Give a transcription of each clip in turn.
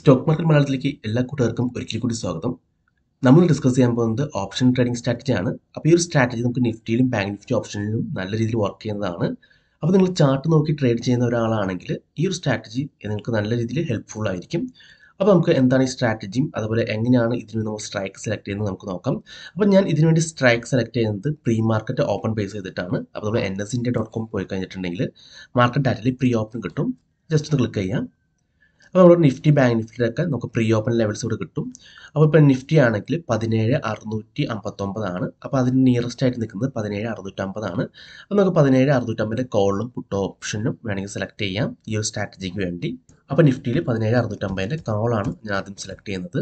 stock market മലയാളത്തിലേക്ക് എല്ലാ കൂട്ടുകാർക്കും ഒരിക്കൽ കൂടി സ്വാഗതം നമ്മൾ ഡിസ്കസ് ചെയ്യാൻ പോകുന്നത് ഓപ്ഷൻ ട്രേഡിംഗ് സ്ട്രാറ്റജിയാണ് അപ്പോൾ ഈ ഒരു സ്ട്രാറ്റജി നമുക്ക് നിഫ്റ്റിയിലും ബാങ്ക് നിഫ്റ്റി ഓപ്ഷനിലും നല്ല രീതിയിൽ വർക്ക് ചെയ്യുന്നതാണ് അപ്പോൾ നിങ്ങൾ ചാർട്ട് നോക്കി ട്രേഡ് ചെയ്യുന്ന ഒരാളാണെങ്കിൽ ഈ ഒരു സ്ട്രാറ്റജി നിങ്ങൾക്ക് നല്ല രീതിയിൽ ഹെൽപ്ഫുൾ ആയിരിക്കും അപ്പോൾ നമുക്ക് എന്താണ് ഈ സ്ട്രാറ്റജിയും അതുപോലെ എങ്ങനെയാണ് ഇതിന് നമ്മൾ സ്ട്രൈക്ക് സെലക്ട് ചെയ്യുന്നത് നമുക്ക് നോക്കാം അപ്പോൾ ഞാൻ ഇതിനു വേണ്ടി സ്ട്രൈക്ക് സെലക്ട് ചെയ്യുന്നത് പ്രീ മാർക്കറ്റ് ഓപ്പൺ ബേസ് ചെയ്തിട്ടാണ് അപ്പോൾ നമ്മൾ N S India dot com പോയി കഴിഞ്ഞിട്ടുണ്ടെങ്കിൽ മാർക്കറ്റ് ഡാറ്റയിൽ പ്രീ ഓപ്പൺ കിട്ടും ജസ്റ്റ് ഒന്ന് ക്ലിക്ക് ചെയ്യാം അപ്പോൾ നമ്മൾ നിഫ്റ്റി ബാങ്ക് നിഫ്റ്റിയിലൊക്കെ നമുക്ക് പ്രീ ഓപ്പൺ ലെവൽസ് ഇവിടെ കിട്ടും അപ്പോൾ ഇപ്പോൾ നിഫ്റ്റി ആണെങ്കിൽ പതിനേഴ് അറുന്നൂറ്റി അമ്പത്തൊമ്പതാണ് അപ്പോൾ അതിന് നിയറസ്റ്റ് ആയിട്ട് നിൽക്കുന്നത് പതിനേഴ് അറുന്നൂറ്റമ്പതാണ് അപ്പോൾ നമുക്ക് പതിനേഴ് അറുന്നൂറ്റമ്പതിൻ്റെ കോളിലും പുട്ട് ഓപ്ഷനും വേണമെങ്കിൽ സെലക്ട് ചെയ്യാം ഈ ഒരു സ്ട്രാറ്റജിക്ക് വേണ്ടി അപ്പോൾ നിഫ്റ്റിയിൽ പതിനേഴ് അറുന്നൂറ്റമ്പതിൻ്റെ കോളാണ് ഞാൻ ആദ്യം സെലക്ട് ചെയ്യുന്നത്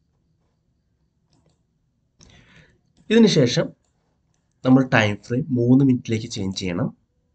ഇതിന് ശേഷം നമ്മൾ ടൈം ഫ്രെയിം മൂന്ന് മിനിറ്റിലേക്ക് ചേഞ്ച് ചെയ്യണം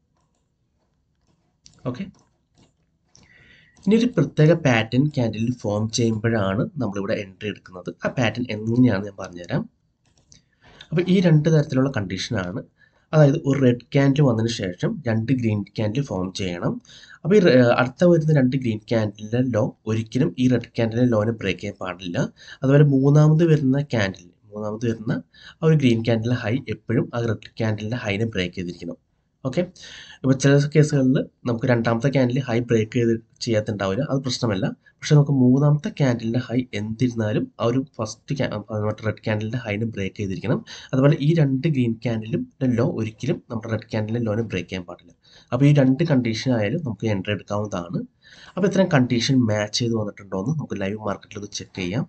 ഓക്കെ ഇനി ഒരു പ്രത്യേക പാറ്റേൺ ക്യാൻഡിലിൽ ഫോം ചെയ്യുമ്പോഴാണ് നമ്മളിവിടെ എൻട്രി എടുക്കുന്നത് ആ പാറ്റേൺ എങ്ങനെയാണ് ഞാൻ പറഞ്ഞുതരാം അപ്പോൾ ഈ രണ്ട് തരത്തിലുള്ള കണ്ടീഷനാണ് അതായത് ഒരു റെഡ് ക്യാൻഡിൽ വന്നതിന് ശേഷം രണ്ട് ഗ്രീൻ ക്യാൻഡിൽ ഫോം ചെയ്യണം അപ്പോൾ ഈ അടുത്ത വരുന്ന രണ്ട് ഗ്രീൻ ക്യാൻഡിലിൻ്റെ ലോ ഒരിക്കലും ഈ റെഡ് ക്യാൻഡിലെ ലോനെ ബ്രേക്ക് ചെയ്യാൻ പാടില്ല അതുപോലെ മൂന്നാമത് വരുന്ന ക്യാൻഡിൽ മൂന്നാമത് വരുന്ന ആ ഒരു ഗ്രീൻ ക്യാൻഡിലെ ഹൈ എപ്പോഴും ആ റെഡ് ക്യാൻഡിലിൻ്റെ ഹൈനെ ബ്രേക്ക് ചെയ്തിരിക്കണം ഓക്കെ ഇപ്പോൾ ചില കേസുകളിൽ നമുക്ക് രണ്ടാമത്തെ ക്യാൻഡിൽ ഹൈ ബ്രേക്ക് ചെയ്ത് ചെയ്യാത്തുണ്ടാവില്ല അത് പ്രശ്നമല്ല പക്ഷേ നമുക്ക് മൂന്നാമത്തെ ക്യാൻഡിലിൻ്റെ ഹൈ എന്തിരുന്നാലും ആ ഒരു ഫസ്റ്റ് മറ്റേ റെഡ് ക്യാൻഡിലിൻ്റെ ഹൈനെ ബ്രേക്ക് ചെയ്തിരിക്കണം അതുപോലെ ഈ രണ്ട് ഗ്രീൻ ക്യാൻഡിലും ലോ ഒരിക്കലും നമ്മുടെ റെഡ് ക്യാൻഡിലെ ലോനെ ബ്രേക്ക് ചെയ്യാൻ പാടില്ല അപ്പോൾ ഈ രണ്ട് കണ്ടീഷൻ ആയാലും നമുക്ക് എൻട്രി എടുക്കാവുന്നതാണ് അപ്പോൾ ഇത്രയും കണ്ടീഷൻ മാച്ച് ചെയ്ത് വന്നിട്ടുണ്ടോ എന്ന് നമുക്ക് ലൈവ് മാർക്കറ്റിൽ ഇത് ചെക്ക് ചെയ്യാം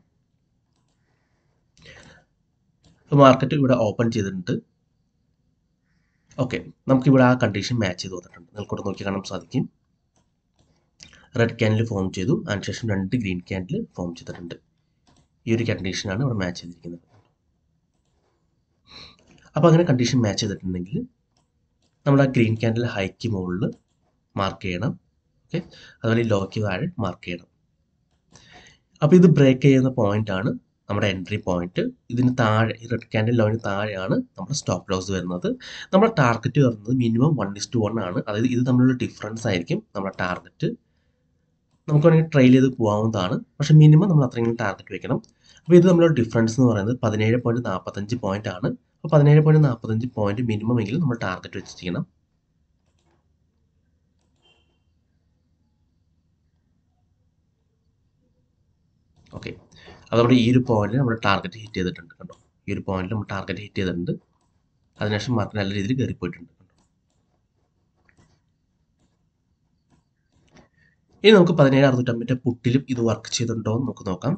മാർക്കറ്റ് ഇവിടെ ഓപ്പൺ ചെയ്തിട്ടുണ്ട് ഓക്കെ നമുക്കിവിടെ ആ കണ്ടീഷൻ മാച്ച് ചെയ്ത് വന്നിട്ടുണ്ട് നിങ്ങൾക്കൂടെ നോക്കി കാണാൻ സാധിക്കും റെഡ് ക്യാൻഡിൽ ഫോം ചെയ്തു അതിനുശേഷം രണ്ട് ഗ്രീൻ ക്യാൻഡിൽ ഫോം ചെയ്തിട്ടുണ്ട് ഈ ഒരു കണ്ടീഷനാണ് ഇവിടെ മാച്ച് ചെയ്തിരിക്കുന്നത് അപ്പോൾ അങ്ങനെ കണ്ടീഷൻ മാച്ച് ചെയ്തിട്ടുണ്ടെങ്കിൽ നമ്മൾ ആ ഗ്രീൻ ക്യാൻഡിൽ ഹൈക്ക് മുകളിൽ മാർക്ക് ചെയ്യണം ഓക്കെ അതുപോലെ ഈ ലോക്ക് താഴെ മാർക്ക് ചെയ്യണം അപ്പോൾ ഇത് ബ്രേക്ക് ചെയ്യുന്ന പോയിന്റാണ് നമ്മുടെ എൻട്രി പോയിന്റ് ഇതിന് താഴെ ഈ റെഡ് ക്യാൻഡിൽ ലോണിന് താഴെയാണ് നമ്മുടെ സ്റ്റോപ്പ് ലോസ് വരുന്നത് നമ്മുടെ ടാർഗറ്റ് വരുന്നത് minimum one is to one ആണ് അതായത് ഇത് തമ്മിലുള്ള ഡിഫറൻസ് ആയിരിക്കും നമ്മുടെ ടാർഗറ്റ് നമുക്ക് വേണമെങ്കിൽ ട്രെയിൽ ചെയ്ത് പോകാവുന്നതാണ് പക്ഷേ മിനിമം നമ്മൾ അത്രയും ടാർഗറ്റ് വെക്കണം അപ്പോൾ ഇത് തമ്മിലുള്ള ഡിഫറൻസ് എന്ന് പറയുന്നത് പതിനേഴ് പോയിന്റ് നാൽപ്പത്തഞ്ച് പോയിന്റ് ആണ് അപ്പോൾ പതിനേഴ് പോയിന്റ് നാൽപ്പത്തഞ്ച് പോയിന്റ് മിനിമം എങ്കിലും നമ്മൾ ടാർഗറ്റ് വെച്ചിരിക്കണം ഓക്കെ അതോടെ ഈ ഒരു പോയിന്റിൽ നമ്മൾ ടാർഗറ്റ് ഹിറ്റ് ചെയ്തിട്ടുണ്ട് കണ്ടോ ഈ ഒരു പോയിന്റിൽ നമ്മൾ ടാർഗറ്റ് ഹിറ്റ് ചെയ്തിട്ടുണ്ട് അതിനുശേഷം മാർക്ക് നല്ല രീതിയിൽ കയറിപ്പോയിട്ടുണ്ട് ഇനി നമുക്ക് പതിനേഴ് അറുന്നൂറ്റമ്പതിൻ്റെ പുട്ടിലും ഇത് വർക്ക് ചെയ്തിട്ടുണ്ടോ എന്ന് നമുക്ക് നോക്കാം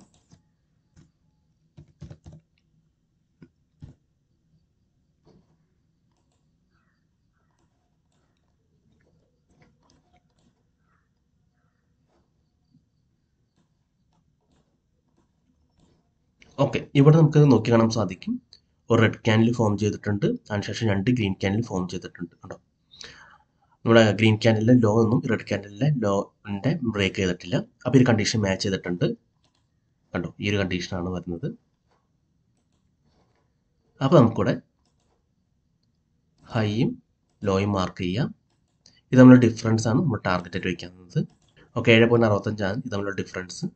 ഓക്കെ ഇവിടെ നമുക്ക് നോക്കി കാണാൻ സാധിക്കും ഒരു റെഡ് ക്യാൻഡിൽ ഫോം ചെയ്തിട്ടുണ്ട് അതിനുശേഷം രണ്ട് ഗ്രീൻ ക്യാൻഡിൽ ഫോം ചെയ്തിട്ടുണ്ട് കണ്ടോ നമ്മുടെ ഗ്രീൻ ക്യാൻഡിലെ ലോ ഒന്നും റെഡ് ക്യാൻഡിലെ ലോന്റെ ബ്രേക്ക് ചെയ്തിട്ടില്ല അപ്പോൾ ഈ കണ്ടീഷൻ മാച്ച് ചെയ്തിട്ടുണ്ട് കണ്ടോ ഈ ഒരു കണ്ടീഷനാണ് വരുന്നത് അപ്പോൾ നമുക്കിവിടെ ഹൈയും ലോയും മാർക്ക് ചെയ്യാം ഇത് തമ്മിലുള്ള ഡിഫറൻസ് ആണ് നമ്മൾ ടാർഗറ്റ് ആയിട്ട് വയ്ക്കുന്നത് ഓക്കെ ഏഴ് പോയിന്റ് അറുപത്തഞ്ചാണ് ഇത് തമ്മിലുള്ള ഡിഫറൻസ്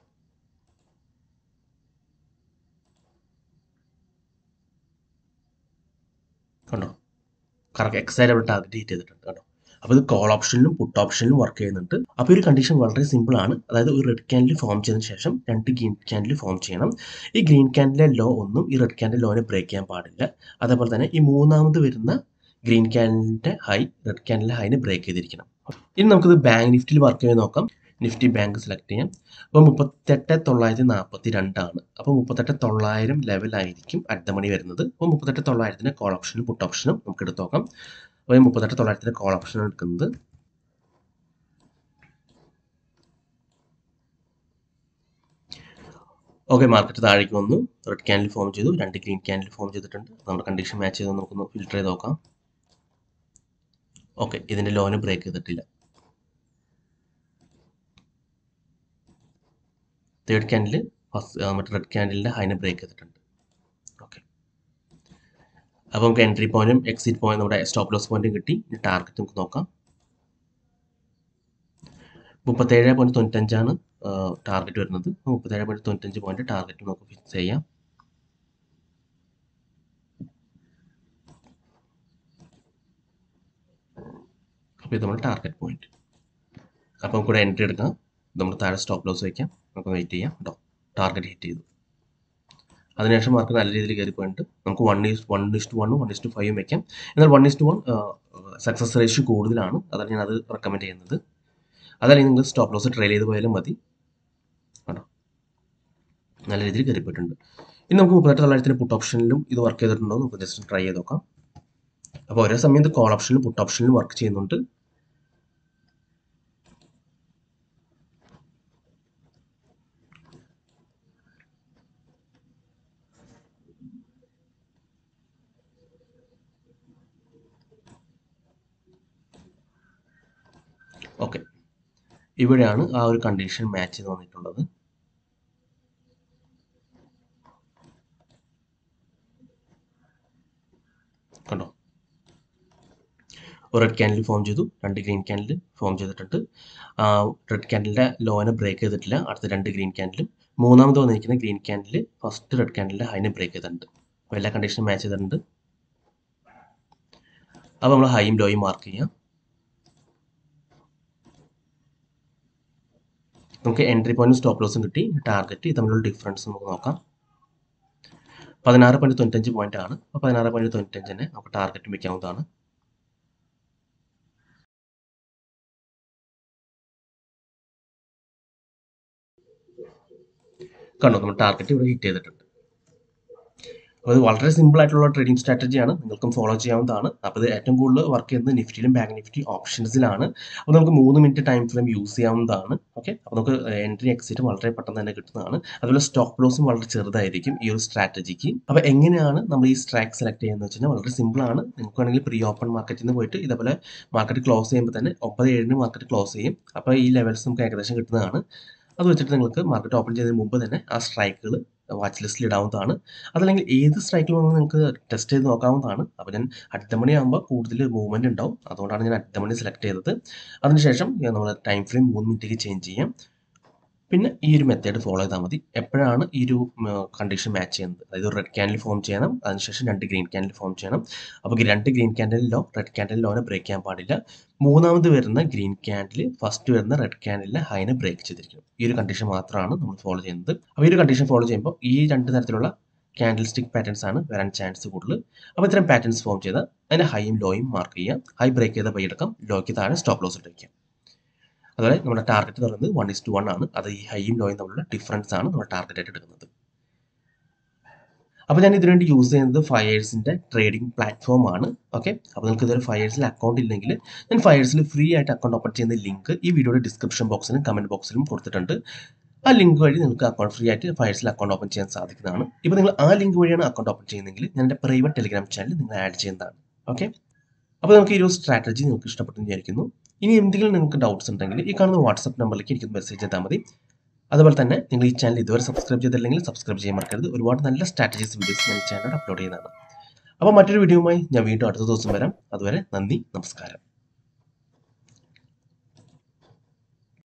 കണ്ടോ കറക്റ്റ് എക്സാക്റ്റ് അവിടെ ടാർഗറ്റ് ഹിറ്റ് ചെയ്തിട്ടുണ്ട് കേട്ടോ അപ്പോൾ ഇത് കോൾ ഓപ്ഷനിലും പുട്ട് ഓപ്ഷനിലും വർക്ക് ചെയ്യുന്നുണ്ട് അപ്പോൾ ഒരു കണ്ടീഷൻ വളരെ സിമ്പിൾ ആണ് അതായത് ഒരു റെഡ് ക്യാൻഡിൽ ഫോം ചെയ്തതിന് ശേഷം രണ്ട് ഗ്രീൻ ക്യാൻഡിൽ ഫോം ചെയ്യണം ഈ ഗ്രീൻ ക്യാൻഡിലെ ലോ ഒന്നും ഈ റെഡ് ക്യാൻഡിലെ ലോനെ ബ്രേക്ക് ചെയ്യാൻ പാടില്ല അതേപോലെ തന്നെ ഈ മൂന്നാമത് വരുന്ന ഗ്രീൻ ക്യാൻഡിലിൻ്റെ ഹൈ റെഡ് ക്യാൻഡിലെ ഹൈനെ ബ്രേക്ക് ചെയ്തിരിക്കണം ഇനി നമുക്കിത് ബാങ്ക് നിഫ്റ്റിയിൽ വർക്ക് ചെയ്ത് നോക്കാം നിഫ്റ്റി ബാങ്ക് സെലക്ട് ചെയ്യാം അപ്പോൾ മുപ്പത്തെട്ട് തൊള്ളായിരത്തി നാൽപ്പത്തി രണ്ടാണ് അപ്പോൾ മുപ്പത്തെട്ട് തൊള്ളായിരം ലെവലായിരിക്കും അടുത്ത മണി വരുന്നത് അപ്പോൾ മുപ്പത്തെട്ട് തൊള്ളായിരത്തിൻ്റെ കോൾ ഓപ്ഷനും പുട്ട് ഓപ്ഷനും നമുക്ക് എടുത്ത് നോക്കാം അപ്പോൾ മുപ്പത്തെട്ട് തൊള്ളായിരത്തിൻ്റെ കോൾ ഓപ്ഷൻ എടുക്കുന്നത് ഓക്കെ മാർക്കറ്റ് താഴേക്ക് വന്നു റെഡ് ക്യാൻഡിൽ ഫോം ചെയ്തു രണ്ട് ഗ്രീൻ ക്യാൻഡിൽ ഫോം ചെയ്തിട്ടുണ്ട് നമ്മുടെ കണ്ടീഷൻ മാച്ച് ചെയ്ത് നമുക്കൊന്ന് ഫിൽറ്റർ ചെയ്ത് നോക്കാം ഓക്കെ ഇതിൻ്റെ ലോന് ബ്രേക്ക് ചെയ്തിട്ടില്ല തേർഡ് ക്യാൻഡിൽ ഫസ്റ്റ് മറ്റേ റെഡ് ക്യാൻഡിലിൻ്റെ ഹൈനെ ബ്രേക്ക് ചെയ്തിട്ടുണ്ട് ഓക്കെ അപ്പോൾ നമുക്ക് എൻട്രി പോയിന്റും എക്സിറ്റ് പോയിന്റ് നമ്മുടെ സ്റ്റോപ്പ് ലോസ് പോയിന്റും കിട്ടി ഇനി ടാർഗറ്റ് നമുക്ക് നോക്കാം മുപ്പത്തേഴ് പോയിന്റ് തൊണ്ണൂറ്റഞ്ചാണ് ടാർഗറ്റ് വരുന്നത് മുപ്പത്തേഴ് പോയിൻറ്റ് തൊണ്ണൂറ്റഞ്ച് പോയിൻറ്റ് ടാർഗറ്റ് നമുക്ക് ഫിക്സ് ചെയ്യാം അപ്പോൾ ഇത് നമ്മുടെ ടാർഗറ്റ് പോയിന്റ് അപ്പോൾ നമുക്ക് ഇവിടെ എൻട്രി എടുക്കാം നമ്മൾ താഴെ സ്റ്റോപ്പ് ലോസ് വയ്ക്കാം നമുക്ക് വെയിറ്റ് ചെയ്യാം കേട്ടോ ടാർഗറ്റ് ഹിറ്റ് ചെയ്തു അതിനുശേഷം മാർക്ക് നല്ല രീതിയിൽ കയറി പോയിട്ട് നമുക്ക് വൺ ഈസ് വൺ ഇസ്റ്റ് വണ്ണും വൺ ഇസ്റ്റ് ഫൈവും വെക്കാം എന്നാൽ one is to one success ratio കൂടുതലാണ് അതാണ് ഞാൻ അത് റെക്കമെൻഡ് ചെയ്യുന്നത് അതല്ലെങ്കിൽ നിങ്ങൾ സ്റ്റോപ്പ് ലോസ് ട്രെയിൽ ചെയ്ത് പോയാലും മതി കേട്ടോ നല്ല രീതിയിൽ കയറി പോയിട്ടുണ്ട് ഇനി നമുക്ക് മുപ്പത്തെട്ട് തൊള്ളായിരത്തിന് പുട്ട് ഓപ്ഷനിലും ഇത് വർക്ക് ചെയ്തിട്ടുണ്ടോ നമുക്ക് ജസ്റ്റ് ട്രൈ ചെയ്ത് നോക്കാം അപ്പോൾ ഒരേ സമയത്ത് കോൾ ഓപ്ഷനിലും പുട്ട് ഓപ്ഷനിലും വർക്ക് ചെയ്യുന്നുണ്ട് ഓക്കെ ഇവിടെയാണ് ആ ഒരു കണ്ടീഷൻ മാച്ച് ചെയ്ത് വന്നിട്ടുള്ളത് കണ്ടോ ഒരു റെഡ് ക്യാൻഡിൽ ഫോം ചെയ്തു രണ്ട് ഗ്രീൻ ക്യാൻഡിൽ ഫോം ചെയ്തിട്ടുണ്ട് റെഡ് ക്യാൻഡിലിൻ്റെ ലോനെ ബ്രേക്ക് ചെയ്തിട്ടില്ല അടുത്ത രണ്ട് ഗ്രീൻ ക്യാൻഡിലും മൂന്നാമത് വന്നിരിക്കുന്ന ഗ്രീൻ ക്യാൻഡിൽ ഫസ്റ്റ് റെഡ് ക്യാൻഡിലിൻ്റെ ഹൈനെ ബ്രേക്ക് ചെയ്തിട്ടുണ്ട് അപ്പോൾ എല്ലാ കണ്ടീഷനും മാച്ച് ചെയ്തിട്ടുണ്ട് അപ്പോൾ നമ്മൾ ഹൈയും ലോയും മാർക്ക് ചെയ്യാം നമുക്ക് എൻട്രി പോയിന്റ് സ്റ്റോപ്പ് ലോസും കിട്ടി ടാർഗറ്റ് തമ്മിലുള്ള ഡിഫറൻസ് നമുക്ക് നോക്കാം പതിനാറ് പോയിന്റ് തൊണ്ണൂറ്റഞ്ച് പോയിന്റ് ആണ് അപ്പോൾ പതിനാറ് പോയിന്റ് തൊണ്ണൂറ്റഞ്ചിന് നമുക്ക് ടാർഗറ്റ് വയ്ക്കാവുന്നതാണ് കണ്ടോ നമ്മൾ ടാർഗറ്റ് ഇവിടെ ഹിറ്റ് ചെയ്തിട്ടുണ്ട് അപ്പോൾ ഇത് വളരെ സിമ്പിൾ ആയിട്ടുള്ള ട്രേഡിംഗ് സ്ട്രാറ്റജിയാണ് നിങ്ങൾക്കും ഫോളോ ചെയ്യാവുന്നതാണ് അപ്പോൾ ഇത് ഏറ്റവും കൂടുതൽ വർക്ക് ചെയ്യുന്നത് നിഫ്റ്റിയിലും ബാങ്ക് നിഫ്റ്റി ഓപ്ഷൻസിലാണ് അപ്പോൾ നമുക്ക് മൂന്ന് മിനിറ്റ് ടൈം ഫ്രെയിം യൂസ് ചെയ്യാവുന്നതാണ് ഓക്കെ അപ്പോൾ നമുക്ക് എൻട്രി എക്സിറ്റ് വളരെ പെട്ടെന്ന് തന്നെ കിട്ടുന്നതാണ് അതുപോലെ സ്റ്റോപ്പ് ലോസും വളരെ ചെറുതായിരിക്കും ഈ ഒരു സ്ട്രാറ്റജിക്ക് അപ്പോൾ എങ്ങനെയാണ് നമ്മൾ ഈ സ്ട്രാക്ക് സെലക്ട് ചെയ്യുന്നത് വെച്ച് കഴിഞ്ഞാൽ വളരെ സിമ്പിളാണ് നിങ്ങൾക്ക് വേണമെങ്കിൽ പ്രീ ഓപ്പൺ മാർക്കറ്റിൽ നിന്ന് പോയിട്ട് ഇതേപോലെ മാർക്കറ്റ് ക്ലോസ് ചെയ്യുമ്പോൾ തന്നെ ഒമ്പത് ഏഴിന് മാർക്കറ്റ് ക്ലോസ് ചെയ്യും അപ്പോൾ ഈ ലെവൽസ് നമുക്ക് ഏകദേശം കിട്ടുന്നതാണ് അത് വെച്ചിട്ട് നിങ്ങൾക്ക് മാർക്കറ്റ് ഓപ്പൺ ചെയ്യുന്നതിന് മുമ്പ് തന്നെ ആ സ്ട്രൈക്കുകൾ വാച്ച് ലിസ്റ്റിൽ ഇടാവുന്നതാണ് അതല്ലെങ്കിൽ ഏത് സ്ട്രൈക്കിൽ വന്ന് നിങ്ങൾക്ക് ടെസ്റ്റ് ചെയ്ത് നോക്കാവുന്നതാണ് അപ്പോൾ ഞാൻ അറ്റമണി ആകുമ്പോൾ കൂടുതൽ മൂവ്മെൻറ്റ് ഉണ്ടാവും അതുകൊണ്ടാണ് ഞാൻ അറ്റമണി സെലക്ട് ചെയ്തത് അതിനുശേഷം നമ്മൾ ടൈം ഫ്രെയിം മൂന്ന് മിനിറ്റേക്ക് ചേഞ്ച് ചെയ്യാം പിന്നെ ഈ ഒരു മെത്തേഡ് ഫോളോ ചെയ്താൽ മതി എപ്പോഴാണ് ഈ ഒരു കണ്ടീഷൻ മാച്ച് ചെയ്യുന്നത് അതായത് ഒരു റെഡ് ക്യാൻഡിൽ ഫോം ചെയ്യണം അതിനുശേഷം രണ്ട് ഗ്രീൻ ക്യാൻഡിൽ ഫോം ചെയ്യണം അപ്പോൾ രണ്ട് green candle low red candle ലോനെ ബ്രേക്ക് ചെയ്യാൻ പാടില്ല മൂന്നാമത് വരുന്ന ഗ്രീൻ ക്യാൻഡിൽ ഫസ്റ്റ് വരുന്ന റെഡ് ക്യാൻഡിലെ ഹൈനെ ബ്രേക്ക് ചെയ്തിരിക്കും ഈ ഒരു കണ്ടീഷൻ മാത്രമാണ് നമ്മൾ ഫോളോ ചെയ്യുന്നത് അപ്പോൾ ഈ ഒരു കണ്ടീഷൻ ഫോളോ ചെയ്യുമ്പോൾ ഈ രണ്ട് തരത്തിലുള്ള ക്യാൻഡിൽ സ്റ്റിക് പാറ്റേൺസ് ആണ് വരാൻ ചാൻസ് കൂടുതൽ അപ്പോൾ ഇത്തരം പാറ്റേൺസ് ഫോം ചെയ്താൽ അതിൻ്റെ ഹൈയും ലോയും മാർക്ക് ചെയ്യാം ഹൈ ബ്രേക്ക് ചെയ്ത പൈ എടുക്കാം ലോയ്ക്ക് താഴെ സ്റ്റോപ്പ് ലോസ് ഇട്ട് അതുപോലെ നമ്മുടെ ടാർഗറ്റ് എന്ന് പറയുന്നത് വൺ ഇസ് ടു വൺ ആണ് അത് ഈ ഹൈയും ലോയും തമ്മിലുള്ള ഡിഫറൻസ് ആണ് നമ്മൾ ടാർഗറ്റ് ആയിട്ട് എടുക്കുന്നത് അപ്പോൾ ഞാൻ ഇതിനുവേണ്ടി യൂസ് ചെയ്യുന്നത് ഫയേഴ്സിൻ്റെ ട്രേഡിംഗ് പ്ലാറ്റ്ഫോം ആണ് ഓക്കെ അപ്പോൾ നിങ്ങൾക്ക് ഇതൊരു ഫയേഴ്സിൽ അക്കൗണ്ട് ഇല്ലെങ്കിൽ ഞാൻ ഫയേഴ്സിൽ ഫ്രീ ആയിട്ട് അക്കൗണ്ട് ഓപ്പൺ ചെയ്യുന്ന ലിങ്ക് ഈ വീഡിയോയുടെ ഡിസ്ക്രിപ്ഷൻ ബോക്സിലും കമൻറ്റ് ബോക്സിലും കൊടുത്തിട്ടുണ്ട് ആ ലിങ്ക് വഴി നിങ്ങൾക്ക് അക്കൗണ്ട് ഫ്രീ ആയിട്ട് ഫയേഴ്സിൽ അക്കൗണ്ട് ഓപ്പൺ ചെയ്യാൻ സാധിക്കുന്നതാണ് ഇപ്പോൾ നിങ്ങൾ ആ ലിങ്ക് വഴിയാണ് അക്കൗണ്ട് ഓപ്പൺ ചെയ്യുന്നതെങ്കിൽ ഞാൻ എൻ്റെ പ്രൈവറ്റ് ടെലിഗ്രാം ചാനൽ നിങ്ങൾ ആഡ് ചെയ്യുന്നതാണ് ഓക്കെ അപ്പോൾ നമുക്ക് ഈ ഒരു സ്ട്രാറ്റജി നിങ്ങൾക്ക് ഇഷ്ടപ്പെട്ടു വിചാരിക്കുന്നു ഇനി എന്തെങ്കിലും നിങ്ങൾക്ക് ഡൗട്ട്സ് ഉണ്ടെങ്കിൽ ഈ കാണുന്ന വാട്സപ്പ് നമ്പറിലേക്ക് എനിക്ക് മെസ്സേജ് ചെയ്താൽ മതി അതുപോലെ തന്നെ നിങ്ങൾ ഈ ചാനൽ ഇതുവരെ സബ്സ്ക്രൈബ് ചെയ്തില്ലെങ്കിൽ സബ്സ്ക്രൈബ് ചെയ്യാൻ മറക്കരുത് ഒരുപാട് നല്ല സ്ട്രാറ്റജീസ് വീഡിയോസ് ഞാൻ ഈ ചാനലിൽ അപ്ലോഡ് ചെയ്യുന്നതാണ് അപ്പോൾ മറ്റൊരു വീഡിയോയുമായി ഞാൻ വീണ്ടും അടുത്ത ദിവസം വരാം അതുവരെ നന്ദി നമസ്കാരം